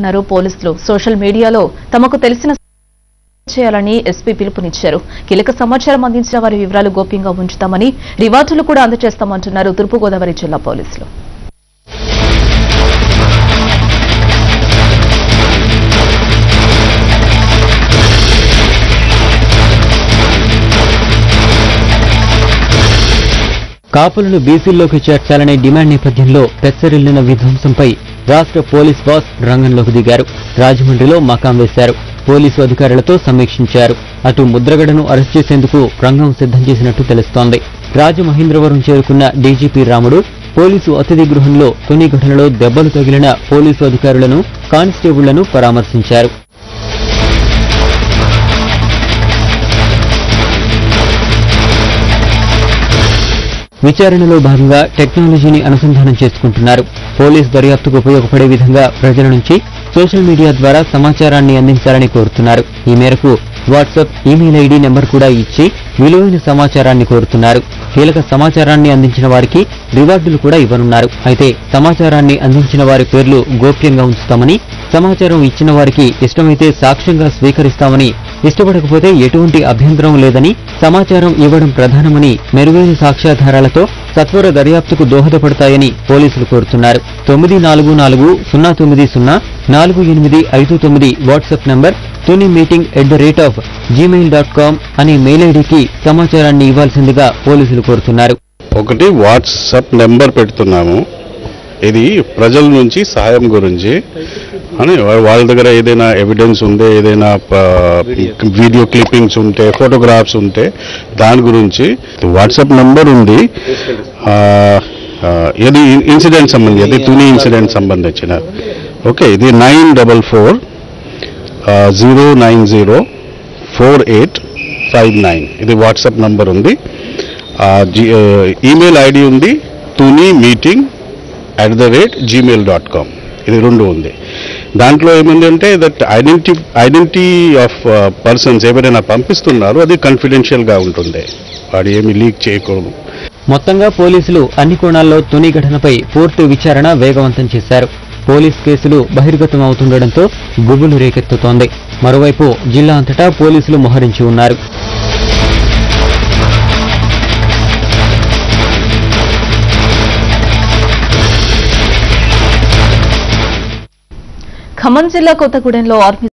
చేయాలన్నారు పోలీసులు సోషల్ మీడియాలో తమకు తెలిసిన చేయాలని ఎస్పీ పిలుపునిచ్చారు కీలక సమాచారం అందించిన వారి వివరాలు గోప్యంగా ఉంచుతామని రివార్డులు కూడా అందజేస్తామంటున్నారు తూర్పుగోదావరి జిల్లా పోలీసులు కాపులను బీసీల్లోకి చేర్చాలనే డిమాండ్ నేపథ్యంలో పెచ్చరిల్లిన విధ్వంసంపై రాష్ట్ర పోలీస్ బాస్ రంగంలోకి దిగారు రాజమండ్రిలో మకాం వేశారు పోలీసు అధికారులతో సమీక్షించారు అటు ముద్రగడను అరెస్ట్ చేసేందుకు రంగం సిద్ధం చేసినట్టు తెలుస్తోంది రాజమహేంద్రవరం చేరుకున్న డీజీపీ రాముడు పోలీసు అతిథి గృహంలో తొని ఘటనలో దెబ్బలు తగిలిన పోలీసు అధికారులను కానిస్టేబుళ్లను పరామర్శించారు విచారణలో భాగంగా టెక్నాలజీని అనుసంధానం చేసుకుంటున్నారు పోలీస్ దర్యాప్తుకు ఉపయోగపడే విధంగా ప్రజల నుంచి సోషల్ మీడియా ద్వారా సమాచారాన్ని అందించాలని కోరుతున్నారు ఈ మేరకు వాట్సాప్ ఈమెయిల్ ఐడి నెంబర్ కూడా ఇచ్చి విలువైన సమాచారాన్ని కోరుతున్నారు కీలక సమాచారాన్ని అందించిన వారికి రివార్డులు కూడా ఇవ్వనున్నారు అయితే సమాచారాన్ని అందించిన వారి పేర్లు గోప్యంగా ఉంచుతామని సమాచారం ఇచ్చిన వారికి ఇష్టమైతే సాక్ష్యంగా స్వీకరిస్తామని ఇష్టపడకపోతే ఎటువంటి అభ్యంతరం లేదని సమాచారం ఇవ్వడం ప్రధానమని మెరుగైన సాక్ష్యాధారాలతో సత్వర దర్యాప్తుకు దోహదపడతాయని పోలీసులు కోరుతున్నారు తొమ్మిది నాలుగు నాలుగు సున్నా తొమ్మిది సున్నా నాలుగు ఎనిమిది ఐదు తొమ్మిది WhatsApp number Tuni meeting at the rate of Gmail dot com అనే మెయిల్ ఐడికి సమాచారాన్ని ఇవ్వాల్సిందిగా పోలీసులు కోరుతున్నారు ఒకటి వాట్సాప్ నెంబర్ పెడుతున్నాము ఇది ప్రజల నుంచి సహాయం గురించి అని వా- వాళ్ళ దగ్గర ఏదైనా ఎవిడెన్స్ ఉంటే ఏదైనా వీడియో క్లిప్పింగ్స్ ఉంటే ఫోటోగ్రాఫ్స్ ఉంటే దాని గురించి వాట్సాప్ నెంబర్ ఉంది ఆ, ఆ, ఇది ఇన్సిడెంట్ సంబంధించి ఇది తుని ఇన్సిడెంట్ సంబంధించిన ఓకే ఇది nine double four zero nine zero four eight five nine ఇది వాట్సాప్ నంబర్ ఉంది ఆ, జీ- ఆ, ఈమెయిల్ ఐడి ఉంది Tuni meeting at the rate Gmail dot com ఇది రెండు ఉంది దాంట్లో ఏముంది అంటే దట్ ఐడెంటి ఐడెంటిటీ ఆఫ్ పర్సన్స్ ఎవరైనా పంపిస్తున్నారు అది కాన్ఫిడెన్షియల్గా ఉంటుంది వాడు ఏమి లీక్ చేయకూడదు మొత్తంగా పోలీసులు అన్ని కోణాల్లో తుని ఘటనపై పూర్తి విచారణ వేగవంతం చేశారు పోలీస్ కేసులు బహిర్గతం అవుతుండటంతో గుబులు రేకెత్తుతోంది మరోవైపు జిల్లా అంతటా పోలీసులు మోహరించి ఉన్నారు ఖమ్మం జిల్లా కొత్తగూడెంలో ఆర్మీ